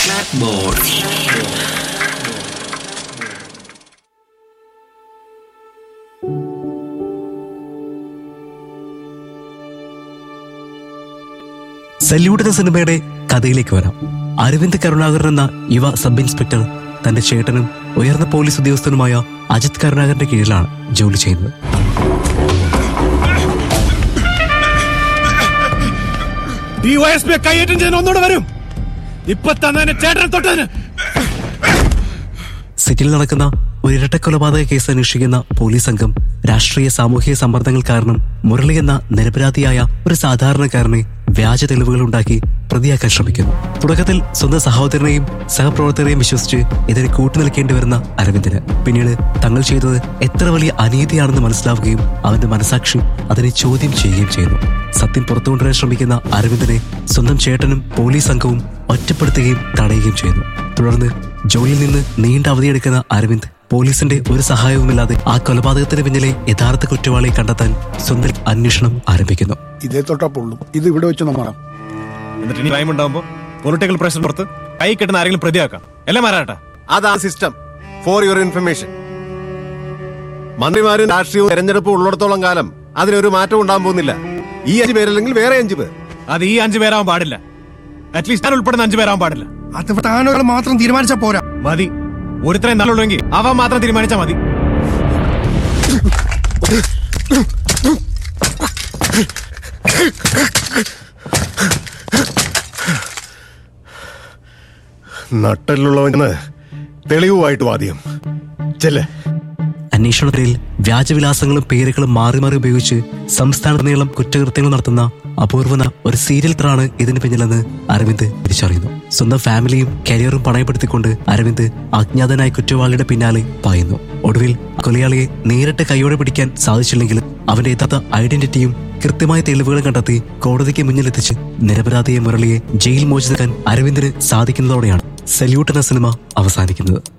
Clapboard. Salute എന്ന സിനിമയുടെ കഥയിലേക്ക് വരാം അരവിന്ദ് കരുണാകരൻ എന്ന യുവ സബ് ഇൻസ്പെക്ടർ തന്റെ ചേട്ടനും ഉയർന്ന പോലീസ് ഉദ്യോഗസ്ഥനുമായ അജിത് കരുണാകരന്റെ കീഴിലാണ് ജോലി ചെയ്യുന്നത് ഡിവൈഎസ്പി കൈയേറ്റം ചെയ്യുന്ന ഒന്നുകൂടെ വരും ഇപ്പൊ തന്നെ ചേട്ടനെ തൊട്ടതിന് സിറ്റിയിൽ നടക്കുന്ന ഒരു ഇരട്ട കൊലപാതക കേസ് അന്വേഷിക്കുന്ന പോലീസ് സംഘം രാഷ്ട്രീയ സാമൂഹിക സമ്മർദ്ദങ്ങൾ കാരണം മുരളി എന്ന നിരപരാധിയായ ഒരു സാധാരണക്കാരനെ വ്യാജ തെളിവുകൾ ഉണ്ടാക്കി പ്രതിയാക്കാൻ ശ്രമിക്കുന്നു തുടക്കത്തിൽ സ്വന്തം സഹോദരനെയും സഹപ്രവർത്തകരെയും വിശ്വസിച്ച് ഇതിന് കൂട്ടുനിൽക്കേണ്ടി വരുന്ന അരവിന്ദന് പിന്നീട് തങ്ങൾ ചെയ്തത് എത്ര വലിയ അനീതിയാണെന്ന് മനസ്സിലാവുകയും അവന്റെ മനസാക്ഷി അതിനെ ചോദ്യം ചെയ്യുകയും ചെയ്യുന്നു സത്യം പുറത്തു കൊണ്ടുവരാൻ ശ്രമിക്കുന്ന അരവിന്ദനെ സ്വന്തം ചേട്ടനും പോലീസ് സംഘവും ഒറ്റപ്പെടുത്തുകയും തടയുകയും ചെയ്യുന്നു തുടർന്ന് ജോലിയിൽ നിന്ന് നീണ്ട അവധിയെടുക്കുന്ന അരവിന്ദ് പോലീസിന്റെ ഒരു സഹായവുമില്ലാതെ ആ കൊലപാതകത്തിന് പിന്നിലെ യഥാർത്ഥ കുറ്റവാളിയെ കണ്ടെത്താൻ സ്വന്തം അന്വേഷണം ആരംഭിക്കുന്നു ഇതേ തൊട്ടാ പൊള്ളും ഇത് ഇവിടെ വെച്ച് നന്നാണ് എന്നിട്ട് ഇനി ടൈം ഉണ്ടാവുമ്പോ പൊളിറ്റിക്കൽ പ്രഷർ പുറത്ത് കൈ കെട്ടുന്ന ആരെങ്കിലും പ്രതിയാക്കാം എല്ലാം മാറാട്ടെ അതാ സിസ്റ്റം ഫോർ യുവർ ഇൻഫർമേഷൻ മന്ത്രിമാരും രാഷ്ട്രീയവും തെരഞ്ഞെടുപ്പും ഉള്ളിടത്തോളം കാലം അതിനൊരു മാറ്റം ഉണ്ടാകാൻ പോകുന്നില്ല ഈ അഞ്ചു പേരല്ലെങ്കിൽ വേറെ അഞ്ചു പേർ അത് ഈ അഞ്ചു പേരാവാൻ പാടില്ല അറ്റ്ലീസ്റ്റ് ഞാൻ ഉൾപ്പെടുന്ന അഞ്ചു പേരാവാൻ പാടില്ല അത് താനൊരാൾ മാത്രം തീരുമാനിച്ചാ പോരാ മതി ഒരുത്രയും നല്ലുള്ളെങ്കിൽ അവൻ മാത്രം തീരുമാനിച്ചാൽ മതി നട്ടലുള്ളവന് തെളിവുമായിട്ട് വാദ്യം ചെല്ലേ അന്വേഷണത്തിൽ വ്യാജവിലാസങ്ങളും പേരുകളും മാറി മാറി ഉപയോഗിച്ച് സംസ്ഥാനത്തുനീളം കുറ്റകൃത്യങ്ങൾ നടത്തുന്ന അപൂർവന ഒരു സീരിയൽ കില്ലറാണ് ഇതിന് പിന്നിലെന്ന് അരവിന്ദ് തിരിച്ചറിയുന്നു സ്വന്തം ഫാമിലിയും കരിയറും പണയപ്പെടുത്തിക്കൊണ്ട് അരവിന്ദ് അജ്ഞാതനായ കുറ്റവാളിയുടെ പിന്നാലെ പായുന്നു ഒടുവിൽ കൊലയാളിയെ നേരിട്ട് കൈയോടെ പിടിക്കാൻ സാധിച്ചില്ലെങ്കിലും അവന്റെ യഥാർത്ഥ ഐഡന്റിറ്റിയും കൃത്യമായ തെളിവുകളും കണ്ടെത്തി കോടതിക്ക് മുന്നിലെത്തിച്ച് നിരപരാധിയെ മുരളിയെ ജയിൽ മോചിതക്കാൻ അരവിന്ദിന് സാധിക്കുന്നതോടെയാണ് സല്യൂട്ട് എന്ന സിനിമ അവസാനിക്കുന്നത്